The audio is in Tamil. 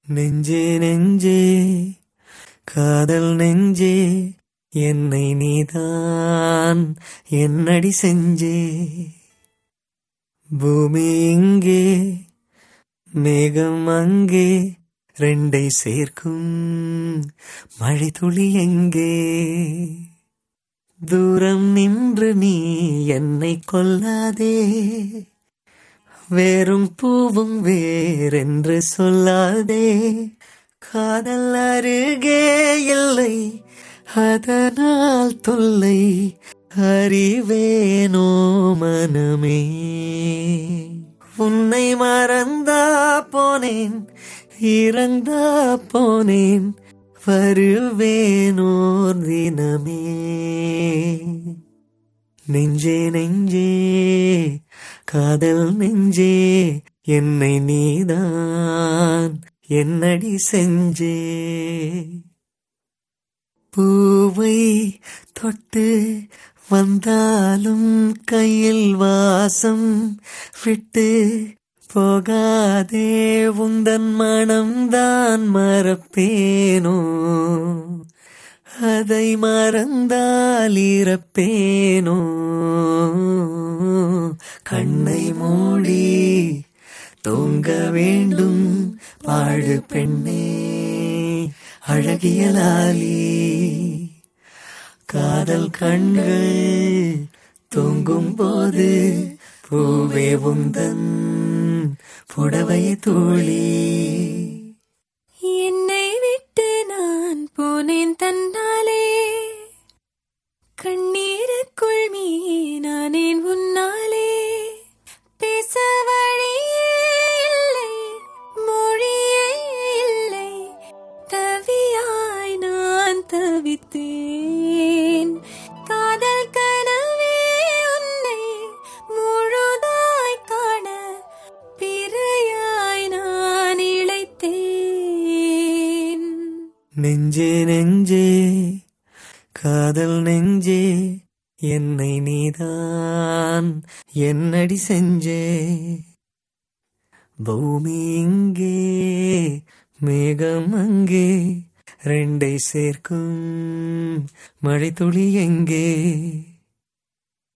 நெஞ்சே நெஞ்சே காதல் நெஞ்சே என்னை நீதான் என்னடி செஞ்சே பூமி இங்கே மேகம் அங்கே ரெண்டை சேர்க்கும் மழை துளி எங்கே தூரம் நின்று நீ என்னை கொல்லாதே வேறும் பூவும் வேறென்று சொல்லாதே காதல் அருகே இல்லை அதனால் தொல்லை அறிவேனோ மனமே உன்னை மறந்தா போனேன் இறந்தா போனேன் வருவேனோர் தினமே நெஞ்சே நெஞ்சே காதல் நெஞ்சே என்னை நீதான் என்னடி செஞ்சே பூவை தொட்டு வந்தாலும் கையில் வாசம் விட்டு போகாதே உந்தன் மனம்தான் மறப்பேனோ அதை மறந்தால் இறப்பேனோ கண்ணை மூடி தூங்க வேண்டும் பாடு பெண்ணே அழகிய லாலி காதல் கண்கள் தூங்கும் போது பூவே உந்தன் புடவை தோழி என்னை விட்டு நான் போனேன் தன்னாலே கண்ணீருக்குள் மீனானேன் உன்னாலே பேச வழியே இல்லை மொழியே இல்லை தவியாய் நான் தவித்தேன் காதல் கனவே உன்னை முழுதாய் காண பிறையாய் நான் இழைத்தேன் நெஞ்சே நெஞ்சே காதல் நெஞ்சே என்னை நீதான் என்னடி செஞ்சே பூமி இங்கே மேகம் அங்கே ரெண்டை சேர்க்கும் மழை துளி எங்கே